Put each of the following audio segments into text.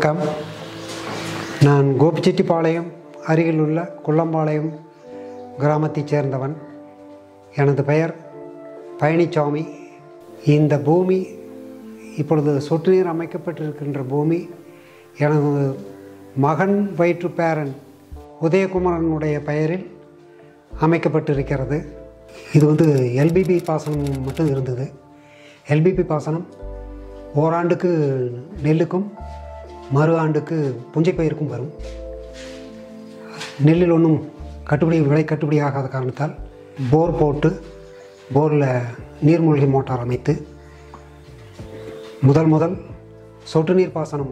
வணக்கம் நான் கோபிச்செட்டிப்பாளையம் அருகில் உள்ள குள்ளம்பாளையம் கிராமத்தைச் சேர்ந்தவன் எனது பெயர் பழனிசாமி இந்த பூமி இப்பொழுது சொட்டு நீர் அமைக்கப்பட்டிருக்கின்ற பூமி எனது மகன் வயிற்று பேரன் உதயகுமாரனுடைய பெயரில் அமைக்கப்பட்டிருக்கிறது இது வந்து எல்பிபி பாசனம் மட்டும் இருந்தது எல்பிபி பாசனம் ஓராண்டுக்கு நெல்லுக்கும் மறு ஆண்டுக்கு புஞ்சை பயிருக்கும் வரும் நெல்லில் ஒன்றும் கட்டுப்படி விலை கட்டுப்படி ஆகாத காரணத்தால் போர் போட்டு போரில் நீர்மூழ்கி மோட்டார் அமைத்து முதல் முதல் சொட்டு நீர் பாசனம்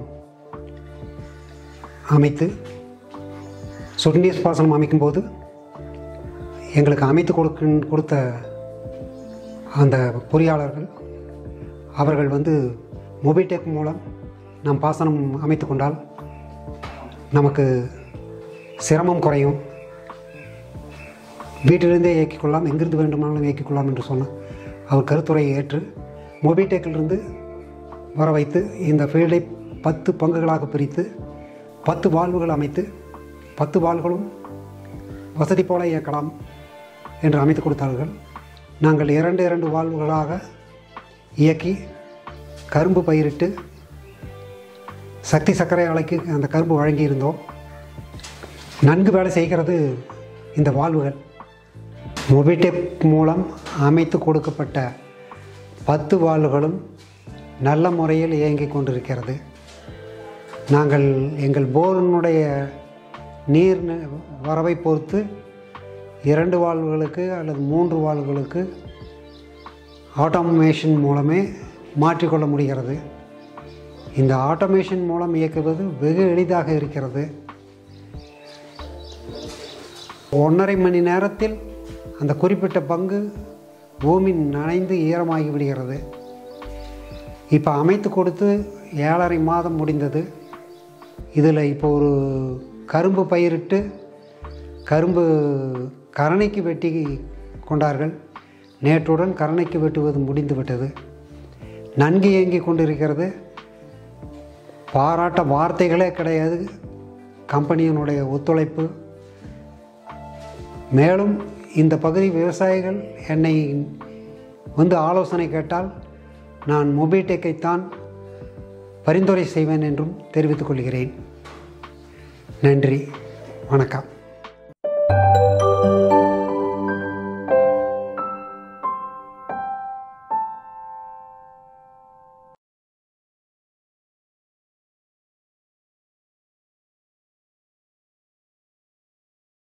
அமைத்து சொட்டு நீர் பாசனம் அமைக்கும்போது எங்களுக்கு அமைத்து கொடுக்க கொடுத்த அந்த பொறியாளர்கள் அவர்கள் வந்து மொபிடெக் மூலம் நாம் பாசனம் அமைத்து கொண்டால் நமக்கு சிரமம் குறையும் வீட்டிலிருந்தே இயக்கிக் கொள்ளலாம் எங்கிருந்து வேண்டுமானாலும் இயக்கிக் கொள்ளலாம் என்று சொன்ன அவர் கருத்துரையை ஏற்று மொபிடெக்கிலிருந்து வர வைத்து இந்த ஃபீல்டை பத்து பங்குகளாக பிரித்து பத்து வால்வுகள் அமைத்து பத்து வால்களும் வசதி போல இயக்கலாம் என்று அமைத்து கொடுத்தார்கள் நாங்கள் இரண்டு இரண்டு வால்வுகளாக இயக்கி கரும்பு பயிரிட்டு சக்தி சர்க்கரை ஆலைக்கு அந்த கரும்பு வழங்கியிருந்தோம் நன்கு வேலை செய்கிறது இந்த வால்வுகள் மொபிடெக் மூலம் அமைத்து கொடுக்கப்பட்ட பத்து வால்வுகளும் நல்ல முறையில் இயங்கிக் கொண்டிருக்கிறது நாங்கள் எங்கள் போரினுடைய நீர் ந- வரவை பொறுத்து இரண்டு வால்வுகளுக்கு அல்லது மூன்று வால்வுகளுக்கு ஆட்டோமேஷன் மூலமே மாற்றிக்கொள்ள முடிகிறது இந்த ஆட்டோமேஷன் மூலம் இயக்குவது வெகு எளிதாக இருக்கிறது ஒன்றரை மணி நேரத்தில் அந்த குறிப்பிட்ட பங்கு பூமி நனைந்து ஈரமாகி விடுகிறது இப்போ அமைத்து கொடுத்து ஏழரை மாதம் முடிந்தது இதில் இப்போ ஒரு கரும்பு பயிரிட்டு கரும்பு கரணைக்கு வெட்டி கொண்டார்கள் நேற்றுடன் கரணைக்கு வெட்டுவது முடிந்து விட்டது நன்கு இயங்கி கொண்டிருக்கிறது பாராட்ட வார்த்தைகளே கிடையாது கம்பெனியினுடைய ஒத்துழைப்பு மேலும் இந்த பகுதி விவசாயிகள் என்னை வந்து ஆலோசனை கேட்டால் நான் மொபிடெக்கைத்தான் பரிந்துரை செய்வேன் என்றும் தெரிவித்துக் கொள்கிறேன் நன்றி வணக்கம்